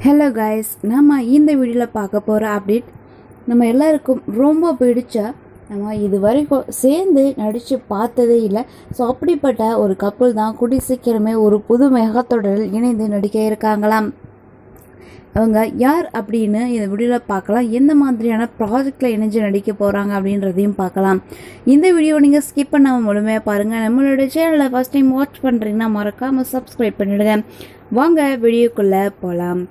hello guys நம்ம இந்த வீடியோவில் பார்க்க போகிற அப்டேட் நம்ம எல்லாருக்கும் ரொம்ப பிடிச்ச நம்ம இது வரைக்கும் சேர்ந்து நடித்து பார்த்ததே இல்லை ஸோ அப்படிப்பட்ட ஒரு கப்பல் தான் கூடி சீக்கிரமே ஒரு புது மெகாத்தொடரில் இணைந்து நடிக்க இருக்காங்களாம் அவங்க யார் அப்படின்னு இந்த வீடியோவில் பார்க்கலாம் எந்த மாதிரியான ப்ராஜெக்டில் இணைஞ்சு நடிக்க போகிறாங்க அப்படின்றதையும் பார்க்கலாம் இந்த வீடியோ நீங்கள் ஸ்கிப் பண்ணாமல் முழுமையாக பாருங்கள் நம்மளோட சேனலை ஃபஸ்ட் டைம் வாட்ச் பண்ணுறீங்கன்னா மறக்காமல் சப்ஸ்கிரைப் பண்ணிடுங்க வாங்க வீடியோக்குள்ளே போகலாம்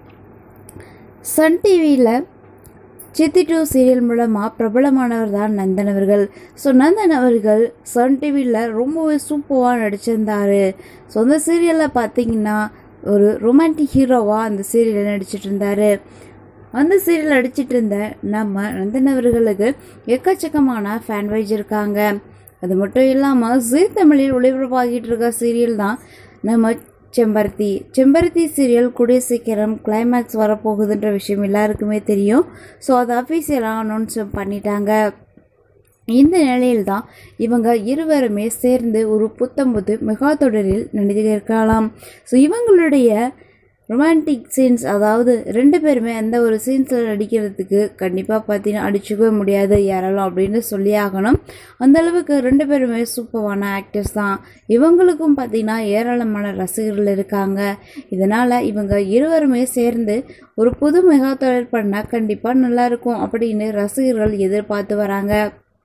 சன் டிவியில் சித்தி டூ சீரியல் மூலமாக பிரபலமானவர் தான் நந்தன் அவர்கள் ஸோ நந்தன் அவர்கள் சன் டிவியில் ரொம்பவே சூப்பராக நடிச்சிருந்தாரு ஸோ அந்த சீரியலில் பார்த்தீங்கன்னா ஒரு ரொமான்டிக் ஹீரோவாக அந்த சீரியலில் நடிச்சிட்டு இருந்தாரு அந்த சீரியல் நடிச்சிட்டு இருந்த நம்ம நந்தன் அவர்களுக்கு எக்கச்சக்கமான ஃபேன் வைஸ் இருக்காங்க அது மட்டும் இல்லாமல் ஜீ தமிழில் ஒளிபரப்பாகிட்டு இருக்க சீரியல் தான் நம்ம செம்பருத்தி செம்பருத்தி சீரியல் கூடிய சீக்கிரம் கிளைமேக்ஸ் வரப்போகுதுன்ற விஷயம் எல்லாருக்குமே தெரியும் ஸோ அதை அஃபீஷியலாக அனௌன்ஸ் பண்ணிட்டாங்க இந்த நிலையில்தான் இவங்க இருவருமே சேர்ந்து ஒரு புத்தம்புது மெகா தொடரில் நடித்திருக்கலாம் ஸோ இவங்களுடைய ரொமான்டிக் சீன்ஸ் அதாவது ரெண்டு பேருமே அந்த ஒரு சீன்ஸில் நடிக்கிறதுக்கு கண்டிப்பாக பார்த்தீங்கன்னா அடிச்சுக்கவே முடியாது யாராலும் அப்படின்னு சொல்லி ஆகணும் அந்த அளவுக்கு ரெண்டு பேருமே சூப்பரான ஆக்டர்ஸ் தான் இவங்களுக்கும் பார்த்தீங்கன்னா ஏராளமான ரசிகர்கள் இருக்காங்க இதனால் இவங்க இருவருமே சேர்ந்து ஒரு புது மெகா தொடர் பண்ணால் கண்டிப்பாக நல்லாயிருக்கும் அப்படின்னு ரசிகர்கள் எதிர்பார்த்து வராங்க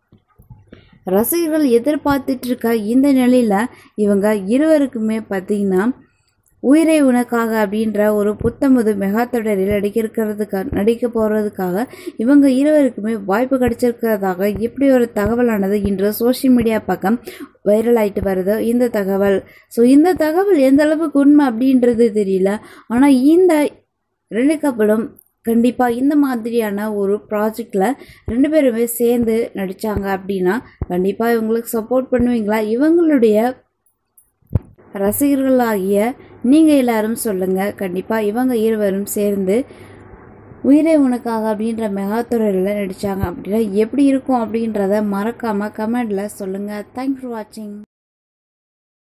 ரசிகர்கள் எதிர்பார்த்துட்டு இருக்க இந்த நிலையில் இவங்க இருவருக்குமே பார்த்தீங்கன்னா உயிரை உனக்காக அப்படின்ற ஒரு புத்தமுது மெகா தொடரில் நடிக்கிறதுக்காக நடிக்க போகிறதுக்காக இவங்க இருவருக்குமே வாய்ப்பு கிடைச்சிருக்கிறதாக இப்படி ஒரு தகவலானது இன்று சோஷியல் மீடியா பக்கம் வைரல் ஆயிட்டு வருது இந்த தகவல் ஸோ இந்த தகவல் எந்த அளவுக்கு உண்மை அப்படின்றது தெரியல ஆனால் இந்த ரெண்டு கப்பலும் கண்டிப்பாக இந்த மாதிரியான ஒரு ப்ராஜெக்டில் ரெண்டு பேருமே சேர்ந்து நடித்தாங்க அப்படின்னா கண்டிப்பாக இவங்களுக்கு சப்போர்ட் பண்ணுவீங்களா இவங்களுடைய ரசிகர்களாகிய நீங்கள் எல்லாரும் சொல்லுங்கள் கண்டிப்பாக இவங்க இருவரும் சேர்ந்து உயிரே உனக்காக அப்படின்ற மெகாத்துறையில் நடித்தாங்க அப்படின்னா எப்படி இருக்கும் அப்படின்றத மறக்காமல் கமெண்டில் சொல்லுங்கள் தேங்க்ஸ் ஃபார் வாட்சிங்